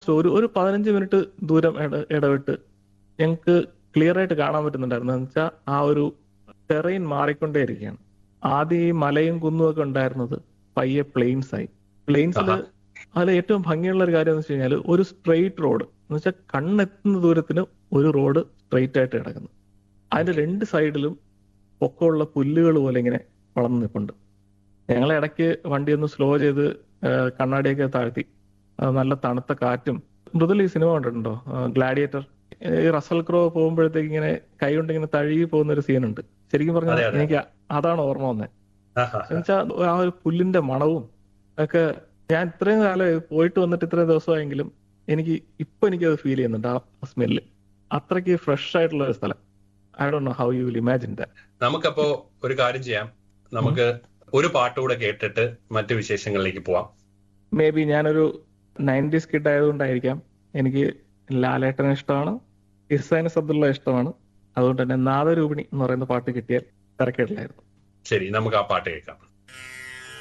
ഒരു ഒരു പതിനഞ്ച് മിനിറ്റ് ദൂരം ഇട- ഇടവിട്ട് ഞങ്ങൾക്ക് ക്ലിയർ ആയിട്ട് കാണാൻ പറ്റുന്നുണ്ടായിരുന്നു എന്ന് വെച്ചാൽ ആ ഒരു ടെറൈൻ മാറിക്കൊണ്ടേയിരിക്കുകയാണ് ആദ്യം ഈ മലയും കുന്നും ഒക്കെ ഉണ്ടായിരുന്നത് പയ്യെ പ്ലെയിൻസ് ആയി പ്ലെയിൻസിൽ ആഹാ. അതിൽ ഏറ്റവും ഭംഗിയുള്ള ഒരു കാര്യം എന്ന് വെച്ച് കഴിഞ്ഞാൽ ഒരു സ്ട്രെയിറ്റ് റോഡ് എന്ന് വെച്ചാൽ കണ്ണെത്തുന്ന ദൂരത്തിന് ഒരു റോഡ് സ്ട്രെയിറ്റ് ആയിട്ട് കിടക്കുന്നു അതിന്റെ രണ്ട് സൈഡിലും പൊക്കമുള്ള പുല്ലുകൾ പോലെ ഇങ്ങനെ വളർന്നു നിൽപ്പുണ്ട് ഞങ്ങൾ ഇടയ്ക്ക് വണ്ടി ഒന്ന് സ്ലോ ചെയ്ത് ആ, കണ്ണാടിയൊക്കെ താഴ്ത്തി ആ, നല്ല തണുത്ത കാറ്റും മൃദുല ഈ സിനിമ കണ്ടിട്ടുണ്ടോ ഗ്ലാഡിയേറ്റർ ഈ റസൽ ക്രോ പോകുമ്പോഴത്തേക്ക് ഇങ്ങനെ കൈ കൊണ്ട് ഇങ്ങനെ തഴുകി പോകുന്ന ഒരു സീനുണ്ട് ശരിക്കും പറഞ്ഞാൽ അതെ, അതെ. എനിക്ക് അതാണ് ഓർമ്മ വന്നത് ആഹാ. എന്നുവെച്ചാൽ ആ ഒരു പുല്ലിന്റെ മണവും ഒക്കെ ഞാൻ ഇത്രയും കാലം പോയിട്ട് വന്നിട്ട് ഇത്രയും ദിവസമായെങ്കിലും എനിക്ക് ഇപ്പൊ എനിക്കത് ഫീൽ ചെയ്യുന്നുണ്ട് ആ സ്മെല്ല് അത്രയ്ക്ക് ഫ്രഷ് ആയിട്ടുള്ള ഒരു സ്ഥലം I do know how you will imagine that നമുക്കപ്പോ ഒരു കാര്യം ചെയ്യാം നമുക്ക് ഒരു പാട്ടുകൂടെ കേട്ടിട്ട് മറ്റു വിശേഷങ്ങളിലേക്ക് പോവാം മേ ബി ഞാനൊരു നയൻറ്റീസ് കിഡ് ആയതുകൊണ്ടായിരിക്കാം എനിക്ക് ലാലേട്ടനെ ഇഷ്ടമാണ് ഇസാനസ് അബ്ദുള്ള ഇഷ്ടമാണ് അതുകൊണ്ട് തന്നെ നാദരൂപിണി എന്ന് പറയുന്ന പാട്ട് കിട്ടിയാൽ തിരക്കേടില്ലായിരുന്നു ശരി നമുക്ക് ആ പാട്ട് കേൾക്കാം